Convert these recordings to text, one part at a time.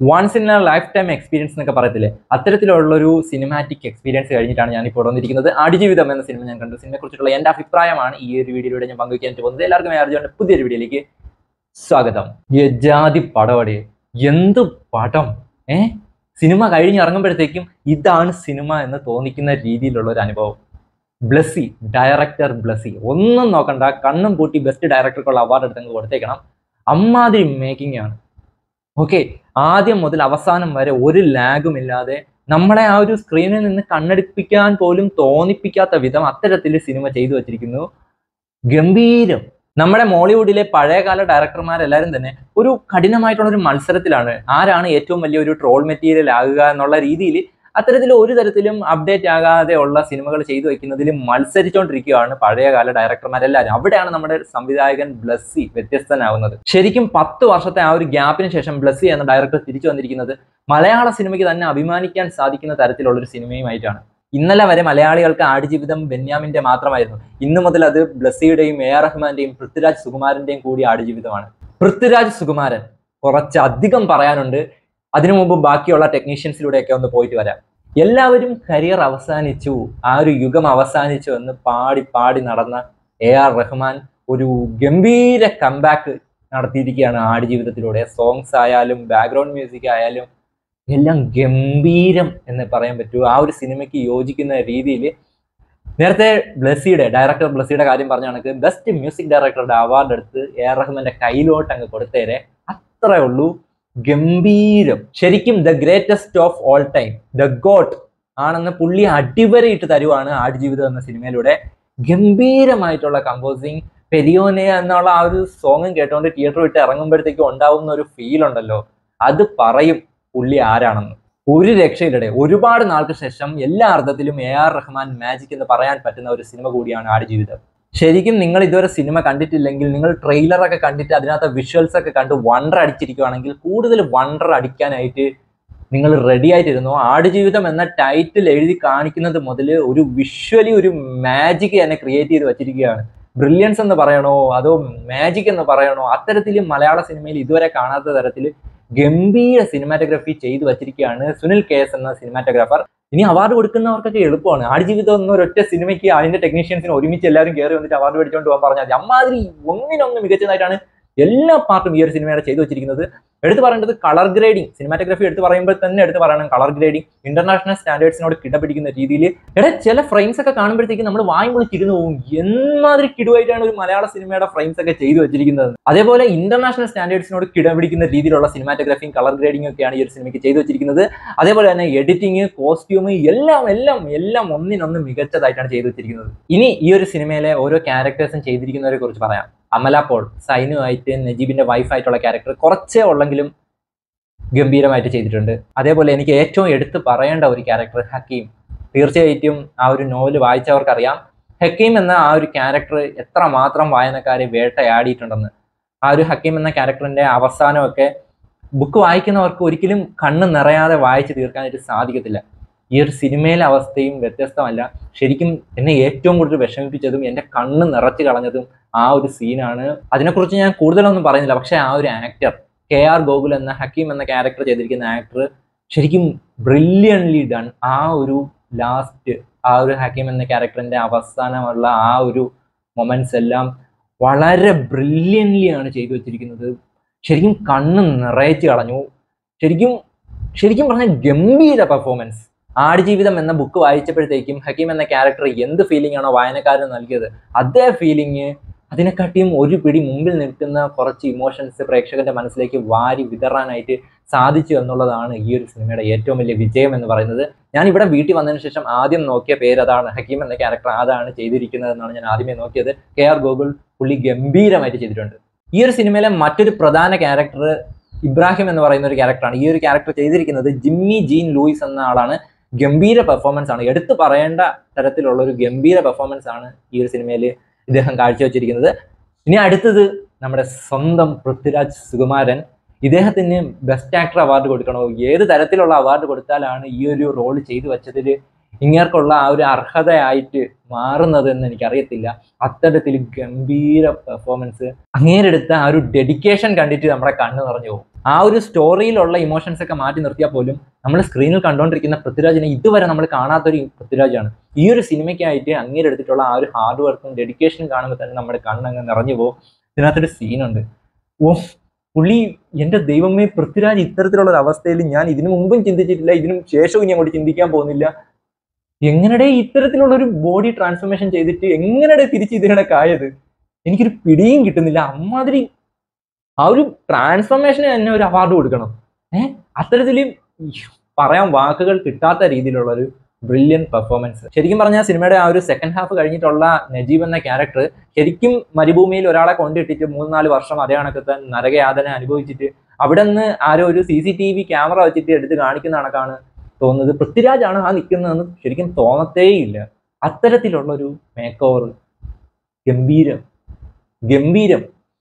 once in a lifetime experience എന്നൊക്കെ പറയത്തില്ലേ അത്തരത്തിലുള്ള ഒരു സിനിമാറ്റിക് എക്സ്പീരിയൻസ് കഴിഞ്ഞിട്ടാണ് ഞാൻ ഇപ്പോൾ വന്നിരിക്കുന്നത് ആടുജീവിതം എന്ന സിനിമ ഞാൻ കണ്ടു സിനിമയെ കുറിച്ചുള്ള എൻ്റെ അഭിപ്രായമാണ് ഈ ഒരു വീഡിയോയിലൂടെ ഞാൻ പങ്കുവയ്ക്കാൻ പോകുന്നത് എല്ലാവർക്കും ആർജുവിന്റെ പുതിയൊരു വീഡിയോയിലേക്ക് സ്വാഗതം യജാതി പടവടി എന്ത് പടം ഏ സിനിമ കഴിഞ്ഞിറങ്ങുമ്പോഴത്തേക്കും ഇതാണ് സിനിമ എന്ന് തോന്നിക്കുന്ന രീതിയിലുള്ള ഒരു അനുഭവം ബ്ലസ്സി ഡയറക്ടർ ബ്ലസ്സി ഒന്നും നോക്കണ്ട കണ്ണും പൂട്ടി ബെസ്റ്റ് ഡയറക്ടർക്കുള്ള അവാർഡ് എടുത്തങ്ങ് കൊടുത്തേക്കണം അമ്മാതിരി മേക്കിംഗ് ആണ് ഓക്കെ ആദ്യം മുതൽ അവസാനം വരെ ഒരു ലാഗും ഇല്ലാതെ നമ്മളെ ആ ഒരു സ്ക്രീനിൽ നിന്ന് കണ്ണടിപ്പിക്കാൻ പോലും തോന്നിപ്പിക്കാത്ത വിധം അത്തരത്തിൽ സിനിമ ചെയ്തു വച്ചിരിക്കുന്നു ഗംഭീരം നമ്മുടെ മോളിവുഡിലെ പഴയകാല ഡയറക്ടർമാരെല്ലാവരും തന്നെ ഒരു കഠിനമായിട്ടുള്ള ഒരു മത്സരത്തിലാണ് ആരാണ് ഏറ്റവും വലിയ ഒരു ട്രോൾ മെറ്റീരിയൽ ആകുക എന്നുള്ള രീതിയിൽ അത്തരത്തിൽ ഒരു തരത്തിലും അപ്ഡേറ്റ് ആകാതെ ഉള്ള സിനിമകൾ ചെയ്തു വെക്കുന്നതിൽ മത്സരിച്ചുകൊണ്ടിരിക്കുകയാണ് പഴയകാല ഡയറക്ടർമാരെല്ലാവരും അവിടെയാണ് നമ്മുടെ സംവിധായകൻ ബ്ലസ്സി വ്യത്യസ്തനാകുന്നത് ശരിക്കും പത്ത് വർഷത്തെ ആ ഒരു ഗ്യാപ്പിന് ശേഷം ബ്ലസ്സി എന്ന ഡയറക്ടർ തിരിച്ചു വന്നിരിക്കുന്നത് മലയാള സിനിമയ്ക്ക് തന്നെ അഭിമാനിക്കാൻ സാധിക്കുന്ന തരത്തിലുള്ള ഒരു സിനിമയുമായിട്ടാണ് ഇന്നലെ വരെ മലയാളികൾക്ക് ആടുജീവിതം ബെന്യാമിന്റെ മാത്രമായിരുന്നു ഇന്നു മുതൽ അത് ബ്ലസ്സിയുടെയും എ ആർ റഹ്മാന്റെയും പൃഥ്വിരാജ് സുകുമാരന്റെയും കൂടി ആടുജീവിതമാണ് പൃഥ്വിരാജ് സുകുമാരൻ കുറച്ചധികം പറയാനുണ്ട് അതിനു മുമ്പ് ബാക്കിയുള്ള ടെക്നീഷ്യൻസിലൂടെയൊക്കെ ഒന്ന് പോയിട്ട് വരാം എല്ലാവരും കരിയർ അവസാനിച്ചു ആ ഒരു യുഗം അവസാനിച്ചു എന്ന് പാടി പാടി നടന്ന എ ആർ റഹ്മാൻ ഒരു ഗംഭീര കംബാക്ക് നടത്തിയിരിക്കുകയാണ് ആടുജീവിതത്തിലൂടെ സോങ്സ് ആയാലും ബാക്ക്ഗ്രൗണ്ട് മ്യൂസിക് ആയാലും എല്ലാം ഗംഭീരം എന്ന് പറയാൻ പറ്റൂ ആ ഒരു സിനിമയ്ക്ക് യോജിക്കുന്ന രീതിയിൽ നേരത്തെ ബ്ലസ്സിയുടെ ഡയറക്ടർ ബ്ലസ്സിയുടെ കാര്യം പറഞ്ഞ കണക്ക് ബെസ്റ്റ് മ്യൂസിക് ഡയറക്ടറുടെ അവാർഡ് എടുത്ത് എ ആർ റഹ്മാന്റെ കയ്യിലോട്ട് അങ്ങ് കൊടുത്തേരെ അത്രേ ഉള്ളൂ ഗംഭീരം ശരിക്കും the greatest of all time the GOAT ആണെന്ന് പുള്ളി അടിവരയിട്ട് തരുവാണ് ആടുജീവിതം എന്ന സിനിമയിലൂടെ ഗംഭീരമായിട്ടുള്ള കമ്പോസിങ് പെരിയോനെ എന്നുള്ള ആ ഒരു സോങ്ങും കേട്ടോണ്ട് തിയേറ്റർ വിട്ട് ഇറങ്ങുമ്പോഴത്തേക്കും ഉണ്ടാവുന്ന ഒരു ഫീൽ ഉണ്ടല്ലോ അത് പറയും പുള്ളി ആരാണെന്ന് ഒരു രക്ഷയിലടെ ഒരുപാട് നാൾക്ക് ശേഷം എല്ലാ അർത്ഥത്തിലും എ ആർ റഹ്മാൻ മാജിക് എന്ന് പറയാൻ പറ്റുന്ന ഒരു സിനിമ കൂടിയാണ് ആടുജീവിതം ശരിക്കും നിങ്ങൾ ഇതുവരെ സിനിമ കണ്ടിട്ടില്ലെങ്കിൽ നിങ്ങൾ ട്രെയിലറൊക്കെ കണ്ടിട്ട് അതിനകത്ത് വിഷ്വൽസ് ഒക്കെ കണ്ട് വണ്ടർ അടിച്ചിരിക്കുകയാണെങ്കിൽ കൂടുതൽ വണ്ടർ അടിക്കാനായിട്ട് നിങ്ങൾ റെഡി ആയിട്ടിരുന്നു ആടുജീവിതം എന്ന ടൈറ്റിൽ എഴുതി കാണിക്കുന്നത് മുതൽ ഒരു വിഷ്വലി ഒരു മാജിക് തന്നെ ക്രിയേറ്റ് ചെയ്ത് വെച്ചിരിക്കുകയാണ് ബ്രില്യൻസ് എന്ന് പറയണോ അതോ മാജിക് എന്ന് പറയണോ അത്തരത്തിൽ മലയാള സിനിമയിൽ ഇതുവരെ കാണാത്ത തരത്തിൽ ഗംഭീര സിനിമാറ്റോഗ്രഫി ചെയ്തു വച്ചിരിക്കുകയാണ് സുനിൽ കെ എസ് എന്ന സിനിമാറ്റോഗ്രാഫർ ഇനി അവാർഡ് കൊടുക്കുന്നവർക്കൊക്കെ എളുപ്പമാണ് ആടുജീവിതം എന്ന ഒരൊറ്റ സിനിമയ്ക്ക് അതിന്റെ ടെക്നീഷ്യൻസിന് ഒരുമിച്ച് എല്ലാവരും കയറി വന്നിട്ട് അവാർഡ് മേടിച്ചുകൊണ്ട് പോകാൻ പറഞ്ഞാൽ മതി അമ്മാതിരി ഒന്നിനൊന്ന് മികച്ചതായിട്ടാണ് എല്ലാ പാർട്ടും ഈ ഒരു സിനിമയുടെ ചെയ്തു വെച്ചിരിക്കുന്നത് എടുത്തു പറയേണ്ടത് കളർ ഗ്രേഡിംഗ് സിനിമാറ്റോഗ്രഫി എടുത്ത് പറയുമ്പോൾ തന്നെ എടുത്ത് പറയണം കളർ ഗ്രേഡിംഗ് ഇന്റർനാഷണൽ സ്റ്റാൻഡേർഡ്സിനോട് കിടപിടിക്കുന്ന രീതിയിൽ എടാ ചില ഫ്രെയിംസ് ഒക്കെ കാണുമ്പോഴത്തേക്കും നമ്മൾ വായും വിളിച്ചിരുന്നു പോകും എന്മാതിരി കിടുവായിട്ടാണ് ഒരു മലയാള സിനിമയുടെ ഫ്രെയിംസ് ഒക്കെ ചെയ്തു വെച്ചിരിക്കുന്നത് അതേപോലെ ഇന്റർനാഷണൽ സ്റ്റാൻഡേർഡ്സിനോട് കിടപിടിക്കുന്ന രീതിയിലുള്ള സിനിമാറ്റോഗ്രഫിയും കളർ ഗ്രേഡിംഗ് ഒക്കെയാണ് ഈ ഒരു സിനിമയ്ക്ക് ചെയ്തു വെച്ചിരിക്കുന്നത് അതേപോലെ തന്നെ എഡിറ്റിംഗ് കോസ്റ്റ്യൂം എല്ലാം എല്ലാം എല്ലാം ഒന്നിനൊന്ന് മികച്ചതായിട്ടാണ് ചെയ്തു വെച്ചിരിക്കുന്നത് ഇനി ഈ ഒരു സിനിമയിലെ ഓരോ ക്യാരക്ടേഴ്സും ചെയ്തിരിക്കുന്നവരെ കുറിച്ച് പറയാം അമല പോൾ സൈനുമായിട്ട് നജീബിന്റെ വൈഫായിട്ടുള്ള ക്യാരക്ടർ കുറച്ചേ ഉള്ളെങ്കിലും ഗംഭീരമായിട്ട് ചെയ്തിട്ടുണ്ട് അതേപോലെ എനിക്ക് ഏറ്റവും എടുത്തു പറയേണ്ട ഒരു ക്യാരക്ടർ ഹക്കീം തീർച്ചയായിട്ടും ആ ഒരു നോവൽ വായിച്ചവർക്കറിയാം ഹക്കീം എന്ന ആ ഒരു ക്യാരക്ടർ എത്രമാത്രം വായനക്കാരെ വേട്ടയാടിയിട്ടുണ്ടെന്ന് ആ ഒരു ഹക്കീം എന്ന ക്യാരക്ടറിന്റെ അവസാനമൊക്കെ ബുക്ക് വായിക്കുന്നവർക്ക് ഒരിക്കലും കണ്ണ് നിറയാതെ വായിച്ചു തീർക്കാനായിട്ട് സാധിക്കത്തില്ല ഈ ഒരു സിനിമയിലെ അവസ്ഥയും വ്യത്യസ്തമല്ല ശരിക്കും എന്നെ ഏറ്റവും കൂടുതൽ വിഷമിപ്പിച്ചതും എൻ്റെ കണ്ണ് നിറച്ചു കളഞ്ഞതും ആ ഒരു സീനാണ് അതിനെക്കുറിച്ച് ഞാൻ കൂടുതലൊന്നും പറയുന്നില്ല പക്ഷേ ആ ഒരു ആക്ടർ കെ ആർ ഗോകുൽ എന്ന ഹക്കീം എന്ന ക്യാരക്ടർ ചെയ്തിരിക്കുന്ന ആക്ടർ ശരിക്കും ബ്രില്യൺലി ഡൺ ആ ഒരു ലാസ്റ്റ് ആ ഒരു ഹക്കീം എന്ന ക്യാരക്ടറിന്റെ അവസാനമുള്ള ആ ഒരു മൊമെന്റ്സ് എല്ലാം വളരെ ബ്രില്യൻലി ആണ് ചെയ്തു വെച്ചിരിക്കുന്നത് ശരിക്കും കണ്ണ് നിറയിച്ച് കളഞ്ഞു ശരിക്കും ശരിക്കും പറഞ്ഞാൽ ഗംഭീര പെർഫോമൻസ് ആടുജീവിതം എന്ന ബുക്ക് വായിച്ചപ്പോഴത്തേക്കും ഹക്കീം എന്ന ക്യാരക്ടർ എന്ത് ഫീലിംഗ് ആണോ വായനക്കാരന് നൽകിയത് അതേ ഫീലിംഗ് അതിനെക്കാട്ടിയും ഒരു പിടി മുമ്പിൽ നിൽക്കുന്ന കുറച്ച് ഇമോഷൻസ് പ്രേക്ഷകന്റെ മനസ്സിലേക്ക് വാരി വിതറാനായിട്ട് സാധിച്ചു എന്നുള്ളതാണ് ഈ ഒരു സിനിമയുടെ ഏറ്റവും വലിയ വിജയം എന്ന് പറയുന്നത് ഞാൻ ഇവിടെ വീട്ടിൽ വന്നതിന് ശേഷം ആദ്യം നോക്കിയ പേര് അതാണ് ഹക്കീം എന്ന ക്യാരക്ടർ അതാണ് ചെയ്തിരിക്കുന്നത് എന്നാണ് ഞാൻ ആദ്യമേ നോക്കിയത് കെ ആർ ഗോകുൽ പുള്ളി ഗംഭീരമായിട്ട് ചെയ്തിട്ടുണ്ട് ഈ ഒരു സിനിമയിലെ മറ്റൊരു പ്രധാന ക്യാരക്ടർ ഇബ്രാഹിം എന്ന് പറയുന്ന ഒരു ക്യാരക്ടറാണ് ഈ ഒരു ക്യാരക്ടർ ചെയ്തിരിക്കുന്നത് ജിമ്മി ജീൻ ലൂയിസ് എന്ന ആളാണ് ഗംഭീര പെർഫോമൻസ് ആണ് എടുത്തു പറയേണ്ട തരത്തിലുള്ള ഒരു ഗംഭീര പെർഫോമൻസ് ആണ് ഈ ഒരു സിനിമയിൽ ഇദ്ദേഹം കാഴ്ചവെച്ചിരിക്കുന്നത് ഇനി അടുത്തത് നമ്മുടെ സ്വന്തം പൃഥ്വിരാജ് സുകുമാരൻ ഇദ്ദേഹത്തിന് ബെസ്റ്റ് ആക്ടർ അവാർഡ് കൊടുക്കണോ ഏത് തരത്തിലുള്ള അവാർഡ് കൊടുത്താലാണ് ഈ ഒരു റോൾ ചെയ്തു വെച്ചതിൽ ഇങ്ങേർക്കുള്ള ആ ഒരു അർഹതയായിട്ട് മാറുന്നതെന്ന് എനിക്കറിയത്തില്ല അത്തരത്തിൽ ഗംഭീര പെർഫോമൻസ് അങ്ങേരെടുത്ത ആ ഒരു ഡെഡിക്കേഷൻ കണ്ടിട്ട് നമ്മുടെ കണ്ണ് നിറഞ്ഞു പോകും ആ ഒരു സ്റ്റോറിയിലുള്ള ഇമോഷൻസ് ഒക്കെ മാറ്റി നിർത്തിയാൽ പോലും നമ്മൾ സ്ക്രീനിൽ കണ്ടുകൊണ്ടിരിക്കുന്ന പൃഥ്വിരാജിനെ ഇതുവരെ നമ്മൾ കാണാത്തൊരു പൃഥ്വിരാജാണ് ഈ ഒരു സിനിമയ്ക്കായിട്ട് അങ്ങേര് എടുത്തിട്ടുള്ള ആ ഒരു ഹാർഡ് വർക്കും ഡെഡിക്കേഷനും കാണുമ്പോൾ തന്നെ നമ്മുടെ കണ്ണങ്ങ് നിറഞ്ഞു പോകും ഇതിനകത്തൊരു സീനുണ്ട് ഓ പുള്ളി എൻ്റെ ദൈവമേ പൃഥ്വിരാജ് ഇത്തരത്തിലുള്ള ഒരു അവസ്ഥയിൽ ഞാൻ ഇതിനു മുമ്പും ചിന്തിച്ചിട്ടില്ല ഇതിനും ശേഷവും ഇനി അങ്ങോട്ട് ചിന്തിക്കാൻ പോകുന്നില്ല എങ്ങനെടേ ഇത്തരത്തിലുള്ള ഒരു ബോഡി ട്രാൻസ്ഫോർമേഷൻ ചെയ്തിട്ട് എങ്ങനെടേ തിരിച്ച് ഇതിനിടക്ക് ആയത് എനിക്കൊരു പിടിയും കിട്ടുന്നില്ല അമ്മാതിരി ആ ഒരു ട്രാൻസ്ഫോർമേഷന് തന്നെ ഒരു അവാർഡ് കൊടുക്കണം ഏഹ് അത്തരത്തിൽ പറയാൻ വാക്കുകൾ കിട്ടാത്ത രീതിയിലുള്ള ഒരു ബ്രില്യൻ പെർഫോമൻസ് ശരിക്കും പറഞ്ഞാൽ സിനിമയുടെ ആ ഒരു സെക്കൻഡ് ഹാഫ് കഴിഞ്ഞിട്ടുള്ള നജീബ് എന്ന ക്യാരക്ടർ ശരിക്കും മരുഭൂമിയിൽ ഒരാളെ കൊണ്ടിട്ടിട്ട് മൂന്ന് നാല് വർഷം അതേ കണക്കത്തെ നരകയാതന അനുഭവിച്ചിട്ട് അവിടെ നിന്ന് ആരോ ഒരു C C T V camera വെച്ചിട്ട് എടുത്ത് കാണിക്കുന്ന കണക്കാണ് തോന്നുന്നത് പൃഥ്വിരാജാണ് ആ നിൽക്കുന്നതെന്ന് ശരിക്കും തോന്നത്തേയില്ല അത്തരത്തിലുള്ള ഒരു മേക്ക് ഓവർ ഗംഭീരം ഗംഭീരം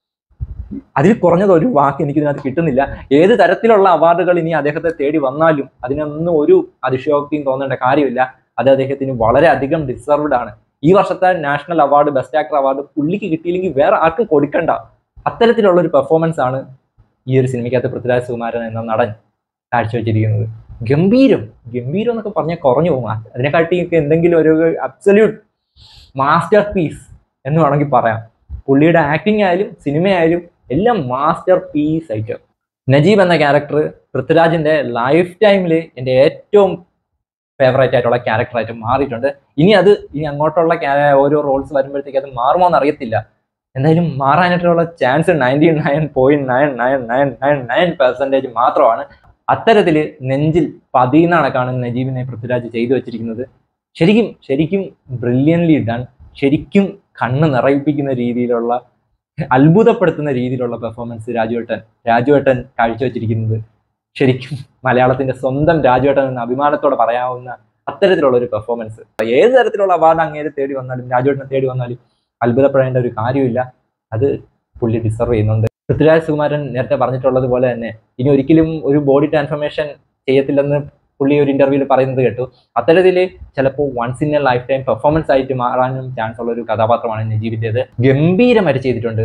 അതിൽ കുറഞ്ഞത് ഒരു വാക്ക് എനിക്ക് ഇതിനകത്ത് കിട്ടുന്നില്ല ഏത് തരത്തിലുള്ള അവാർഡുകൾ ഇനി അദ്ദേഹത്തെ തേടി വന്നാലും അതിനൊന്നും ഒരു അതിശയോക്തിയും തോന്നേണ്ട കാര്യമില്ല അത് അദ്ദേഹത്തിന് വളരെ അധികം ഡിസർവ്ഡ് ആണ് ഈ വർഷത്തെ national award best actor award പുള്ളിക്ക് കിട്ടിയില്ലെങ്കിൽ വേറെ ആർക്കും കൊടുക്കണ്ട അത്തരത്തിലുള്ള ഒരു പെർഫോമൻസ് ആണ് ഈ ഒരു സിനിമയ്ക്കകത്ത് പൃഥ്വിരാജ് സുകുമാരൻ എന്ന നടൻ കാഴ്ചവെച്ചിരിക്കുന്നത് ഗംഭീരം ഗംഭീരം എന്നൊക്കെ പറഞ്ഞാൽ കുറഞ്ഞു പോകും അതിനെക്കാട്ടിയൊക്കെ എന്തെങ്കിലും ഒരു അബ്സല്യൂട്ട് മാസ്റ്റർ പീസ് എന്ന് വേണമെങ്കിൽ പറയാം പുള്ളിയുടെ ആക്ടിങ് ആയാലും സിനിമയായാലും എല്ലാം മാസ്റ്റർ പീസ് ആയിട്ട് നജീബ് എന്ന ക്യാരക്ടർ പൃഥ്വിരാജിന്റെ ലൈഫ് ടൈമിൽ എൻ്റെ ഏറ്റവും ഫേവറേറ്റ് ആയിട്ടുള്ള ക്യാരക്ടറായിട്ട് മാറിയിട്ടുണ്ട് ഇനി അത് ഇനി അങ്ങോട്ടുള്ള ക്യാ- ഓരോ റോൾസ് വരുമ്പോഴത്തേക്ക് അത് മാറുമോ എന്ന് അറിയത്തില്ല എന്തായാലും മാറാനായിട്ടുള്ള chance ninety nine point nine nine nine nine nine percentage മാത്രമാണ് അത്തരത്തിൽ നെഞ്ചിൽ പതിയുന്ന കണക്കാണ് നജീബിനെ പൃഥ്വിരാജ് ചെയ്തു വെച്ചിരിക്കുന്നത് ശരിക്കും ശരിക്കും ബ്രില്യൻലി ഡൺ ശരിക്കും കണ്ണ് നിറയിപ്പിക്കുന്ന രീതിയിലുള്ള അത്ഭുതപ്പെടുത്തുന്ന രീതിയിലുള്ള പെർഫോമൻസ് രാജുവേട്ടൻ രാജുവേട്ടൻ കാഴ്ചവെച്ചിരിക്കുന്നത് ശരിക്കും മലയാളത്തിന്റെ സ്വന്തം രാജുവേട്ടൻ എന്ന അഭിമാനത്തോടെ പറയാവുന്ന അത്തരത്തിലുള്ള ഒരു പെർഫോമൻസ് ഏത് തരത്തിലുള്ള അവാർഡ് അങ്ങേര് തേടി വന്നാലും രാജുവേട്ടനെ തേടി വന്നാലും അത്ഭുതപ്പെടേണ്ട ഒരു കാര്യമില്ല അത് പുള്ളി ഡിസർവ് ചെയ്യുന്നുണ്ട് പൃഥ്വിരാജ് സുകുമാരൻ നേരത്തെ പറഞ്ഞിട്ടുള്ളത് പോലെ തന്നെ ഇനി ഒരിക്കലും ഒരു ബോഡി ട്രാൻസ്ഫോർമേഷൻ ചെയ്യത്തില്ലെന്ന് പുള്ളി ഒരു ഇന്റർവ്യൂവിൽ പറയുന്നത് കേട്ടു അത്തരത്തിൽ ചിലപ്പോൾ once in a lifetime performance ആയിട്ട് മാറാനും ചാൻസ് ഉള്ള ഒരു കഥാപാത്രമാണ് നജീബിൻ്റെത് ഗംഭീരമായിട്ട് ചെയ്തിട്ടുണ്ട്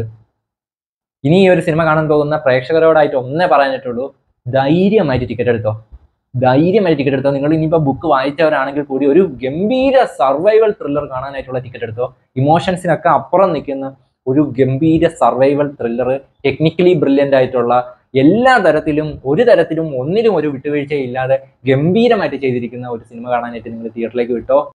ഇനി ഈ ഒരു സിനിമ കാണാൻ പോകുന്ന പ്രേക്ഷകരോടായിട്ട് ഒന്നേ പറയാനായിട്ടുള്ളൂ ധൈര്യമായിട്ട് ടിക്കറ്റ് എടുത്തോ ധൈര്യമായിട്ട് ടിക്കറ്റ് എടുത്തോ നിങ്ങൾ ഇനിയിപ്പോൾ ബുക്ക് വായിച്ചവരാണെങ്കിൽ കൂടി ഒരു ഗംഭീര സർവൈവൽ ത്രില്ലർ കാണാനായിട്ടുള്ള ടിക്കറ്റ് എടുത്തോ ഇമോഷൻസിനൊക്കെ അപ്പുറം നിൽക്കുന്ന ഒരു ഗംഭീര സർവൈവൽ ത്രില്ലർ ടെക്നിക്കലി ബ്രില്യൻ്റ് ആയിട്ടുള്ള എല്ലാ തരത്തിലും ഒരു തരത്തിലും ഒന്നിലും ഒരു വിട്ടുവീഴ്ചയില്ലാതെ ഗംഭീരമായിട്ട് ചെയ്തിരിക്കുന്ന ഒരു സിനിമ കാണാനായിട്ട് നിങ്ങൾ തിയേറ്ററിലേക്ക് വിട്ടോ